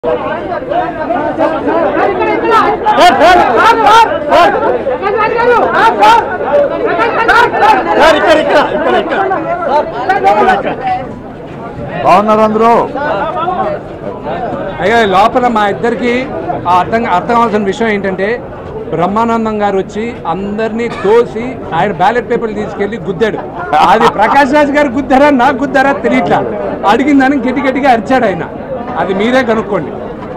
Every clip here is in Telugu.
బాగున్నారు అందరూ అయ్యా లోపల మా ఇద్దరికి ఆ అర్థం అర్థం కావాల్సిన విషయం ఏంటంటే బ్రహ్మానందం గారు వచ్చి అందరినీ తోసి ఆయన బ్యాలెట్ పేపర్లు తీసుకెళ్లి గుద్దాడు అది ప్రకాష్ రాజ్ గారు గుద్దారా నాకు గుద్దారా తెలియట్లా అడిగిందని గట్టి గట్టిగా అరిచాడు ఆయన అది మీరే కనుక్కోండి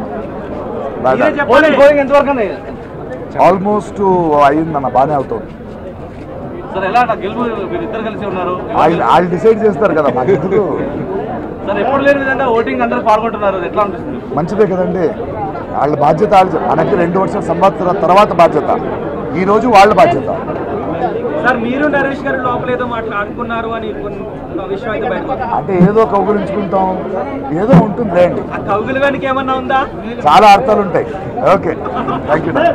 ఆల్మోస్ట్ అయిందన్న బాగానే అవుతుంది సార్ ఎలా అన్న గెలుపు మీరు ఇద్దరు కలిసి ఉన్నారు వాళ్ళు వాళ్ళు డిసైడ్ చేస్తారు కదా మాకు ఎందుకు సార్ ఎప్పుడు లేని విధంగా ఓటింగ్ అందరూ పాల్గొంటున్నారు ఎట్లా అనిపిస్తుంది మంచిదే కదండి వాళ్ళ బాధ్యత వాళ్ళు మనకి రెండు వర్షాల సంవత్సరాల తర్వాత బాధ్యత ఈ రోజు వాళ్ళ బాధ్యత సార్ మీరు నరేష్ గారు లోపల ఏదో మాట్లాడుకున్నారు అని కొన్ని విషయం అయితే బయట అంటే ఏదో కౌగులించుకుంటాం ఏదో ఉంటుంది లేండి ఆ కౌగులు వెనక ఏమన్నా ఉందా చాలా అర్థాలు ఉంటాయి ఓకే థ్యాంక్ యూ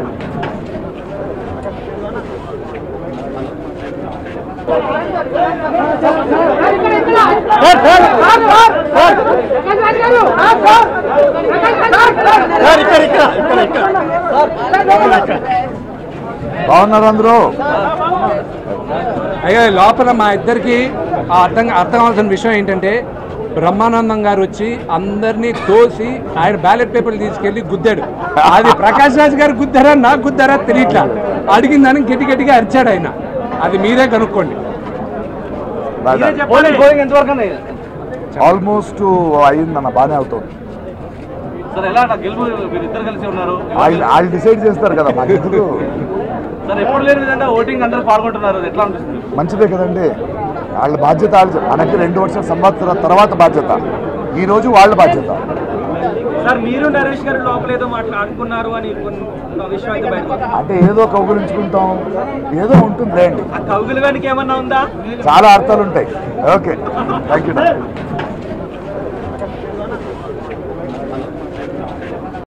బాగున్నారు అందరూ అయ్యా లోపల మా ఇద్దరికి ఆ అర్థం అర్థం కావాల్సిన విషయం ఏంటంటే బ్రహ్మానందం గారు వచ్చి అందరినీ తోసి ఆయన బ్యాలెట్ పేపర్లు తీసుకెళ్లి గుద్దాడు అది ప్రకాష్ రాజ్ గారు గుద్దారా నాకు గుద్దారా తెలియట్లా అడిగిందని గట్టి గట్టిగా అరిచాడు ఆయన అది మీరే కనుక్కోండి పోలింగ్ ఎంతవరకు అన్న ఆల్మోస్ట్ అయిందన్న బాగానే అవుతుంది సార్ ఎలా అన్న గెలుపు మీరు ఇద్దరు కలిసి ఉన్నారు వాళ్ళు వాళ్ళు డిసైడ్ చేస్తారు కదా మాకు ఎందుకు సార్ ఎప్పుడు లేని విధంగా ఓటింగ్ అందరూ పాల్గొంటున్నారు ఎట్లా అనిపిస్తుంది మంచిదే కదండి వాళ్ళ బాధ్యత వాళ్ళు మనకి రెండు వర్షాల సంవత్సరాల తర్వాత బాధ్యత ఈ రోజు వాళ్ళ బాధ్యత సార్ మీరు నరేష్ గారు లోపల ఏదో మాట్లాడుకున్నారు అని కొన్ని విషయం అయితే బయట అంటే ఏదో కౌగులించుకుంటాం ఏదో ఉంటుంది లేండి ఆ కౌగులు వెనక ఏమన్నా ఉందా చాలా అర్థాలు ఉంటాయి ఓకే థ్యాంక్ యూ